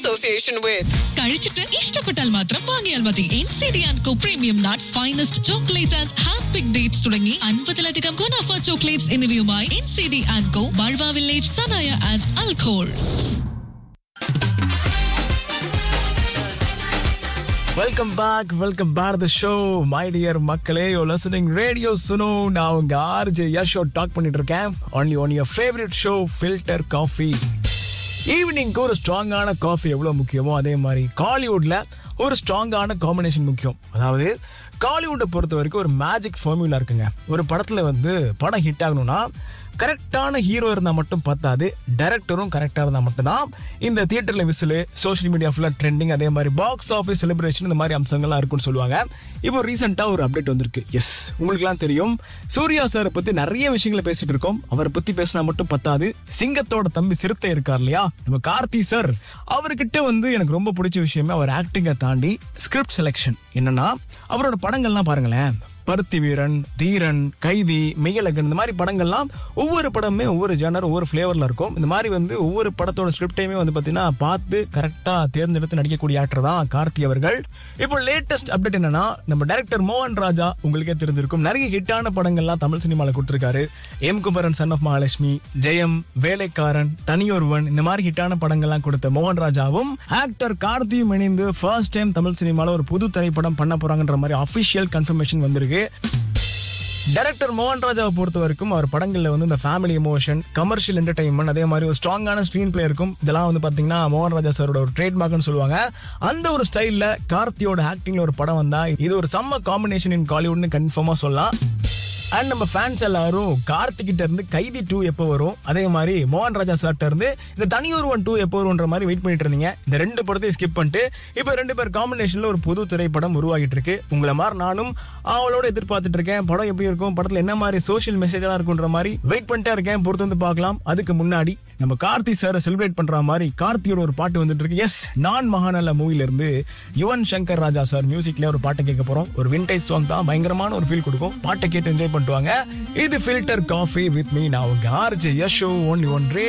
association with. കഴിച്ചിട്ട് ഇഷ്ടപ്പെട്ടാൽ മാത്രം വാങ്ങിയാൽ മതി N C D and co premium nuts finest chocolate and hand pick dates തുടങ്ങി അൻപതിലധികം ഗുണാഫ ചോക്ലേറ്റ്സ് എന്നിവയുമായി N C D and co ബൾവ village Sanaya and Al Khor welcome back welcome back the show my dear மக்களே you listening radio சுனோ நான் உங்க RJ Yasho talk பண்ணிட்டு இருக்கேன் only one your favourite show filter coffee ஈவினிங்க்கு ஒரு ஸ்ட்ராங்கான காஃபி எவ்வளோ முக்கியமோ அதே மாதிரி காலிவுட்ல ஒரு ஸ்ட்ராங்கான காம்பினேஷன் முக்கியம் அதாவது காலிவுட்டை பொறுத்த வரைக்கும் ஒரு மேஜிக் ஃபார்முலா இருக்குங்க ஒரு படத்துல வந்து படம் ஹிட் ஆகணும்னா கரெக்டான ஹீரோ இருந்தால் மட்டும் பத்தாது டைரக்டரும் கரெக்டாக இருந்தால் மட்டும்தான் இந்த தியேட்டரில் விசிலு சோஷியல் மீடியா ஃபுல்லாக ட்ரெண்டிங் அதே மாதிரி பாக்ஸ் ஆஃபீஸ் செலிப்ரேஷன் இந்த மாதிரி அம்சங்கள்லாம் இருக்கும்னு சொல்லுவாங்க இப்போ ரீசெண்டாக ஒரு அப்டேட் வந்திருக்கு எஸ் உங்களுக்குலாம் தெரியும் சூர்யா சாரை பற்றி நிறைய விஷயங்களை பேசிட்டு இருக்கோம் அவரை பற்றி பேசினா மட்டும் பத்தாது சிங்கத்தோட தம்பி சிறுத்தை இருக்கார் இல்லையா நம்ம கார்த்தி சார் அவர்கிட்ட வந்து எனக்கு ரொம்ப பிடிச்ச விஷயமே அவர் ஆக்டிங்கை தாண்டி ஸ்கிரிப்ட் செலெக்ஷன் என்னன்னா அவரோட படங்கள்லாம் பாருங்களேன் பருத்தி வீரன் தீரன் கைதி மெய்யழகன் இந்த மாதிரி படங்கள்லாம் ஒவ்வொரு படமே ஒவ்வொரு ஜேனர் ஒவ்வொரு ஃப்ளேவரில் இருக்கும் இந்த மாதிரி வந்து ஒவ்வொரு படத்தோட ஸ்கிரிப்டையுமே வந்து பார்த்தீங்கன்னா பார்த்து கரெக்டாக தேர்ந்தெடுத்து நடிக்கக்கூடிய ஆக்டர் தான் கார்த்தி அவர்கள் இப்போ லேட்டஸ்ட் அப்டேட் என்னன்னா நம்ம டைரக்டர் மோகன் ராஜா உங்களுக்கே தெரிஞ்சிருக்கும் நிறைய ஹிட்டான படங்கள்லாம் தமிழ் சினிமாவில் கொடுத்துருக்காரு M Kumaran son of Mahalakshmi Jayam Velaikkaran Thani Oruvan இந்த மாதிரி ஹிட்டான படங்கள்லாம் கொடுத்த மோகன் ராஜாவும் ஆக்டர் கார்த்தியும் இணைந்து ஃபர்ஸ்ட் டைம் தமிழ் சினிமாவில் ஒரு புது திரைப்படம் பண்ண போறாங்கன்ற மாதிரி அஃபிஷியல் கன்ஃபர்மேஷன் வந்திருக்கு டைரக்டர் மோகன் ராஜாவை பொறுத்த வரைக்கும் அவர் படங்கள்ல வந்து இந்த ஃபேமிலி எமோஷன் கமர்ஷியல் என்டர்டைன்மெண்ட் அதே மாதிரி ஒரு ஸ்ட்ராங்கான ஸ்க்ரீன் பிளே இருக்கும் இதெல்லாம் வந்து பாத்தீங்கன்னா மோகன் ராஜா சாரோட ஒரு ட்ரேட்மார்க்னு சொல்லுவாங்க அந்த ஒரு ஸ்டைல்ல கார்த்தியோட ஆக்டிங்ல ஒரு படம் வந்தா இது ஒரு செம்ம காம்பினேஷன் இன் காலிவுட்னு கன்ஃபார்மா சொல்லலாம் அண்ட் நம்ம ஃபேன்ஸ் எல்லாரும் கார்த்திகிட்ட இருந்து கைதி டூ எப்போ வரும் அதே மாதிரி மோகன் ராஜா சார்ட்ட இருந்து இந்த தனியொரு ஒன் டூ எப்போ வரும்ன்ற மாதிரி வெயிட் பண்ணிட்டு இருந்தீங்க இந்த ரெண்டு படத்தையும் ஸ்கிப் பண்ணிட்டு இப்போ ரெண்டு பேர் காம்பினேஷன்ல ஒரு புது திரைப்படம் உருவாகிட்டு இருக்கு உங்களை மாதிரி நானும் அவளோட எதிர்பார்த்துட்டு இருக்கேன் படம் எப்படி இருக்கும் படத்துல என்ன மாதிரி சோஷியல் மெசேஜெல்லாம் இருக்குன்ற மாதிரி வெயிட் பண்ணிட்டே இருக்கேன் பொறுத்து வந்து பார்க்கலாம் அதுக்கு முன்னாடி நம்ம கார்த்தி சாரை செலிப்ரேட் பண்ற மாதிரி கார்த்தியோட ஒரு பாட்டு வந்துட்டு இருக்கு எஸ் நான் மகாநல்ல மூவில இருந்து யுவன் சங்கர் ராஜா சார் மியூசிக்ல ஒரு பாட்டை கேட்க போறோம் ஒரு விண்டேஜ் சாங் தான் பயங்கரமான ஒரு ஃபீல் கொடுக்கும் பாட்டை கேட்டு என்ஜாய் பண்ணிட்டு வாங்க இது ஃபில்டர் காஃபி வித் மீ நான் உங்க ஆர்ஜே யஷோ ஒன்லி ஒன் ரே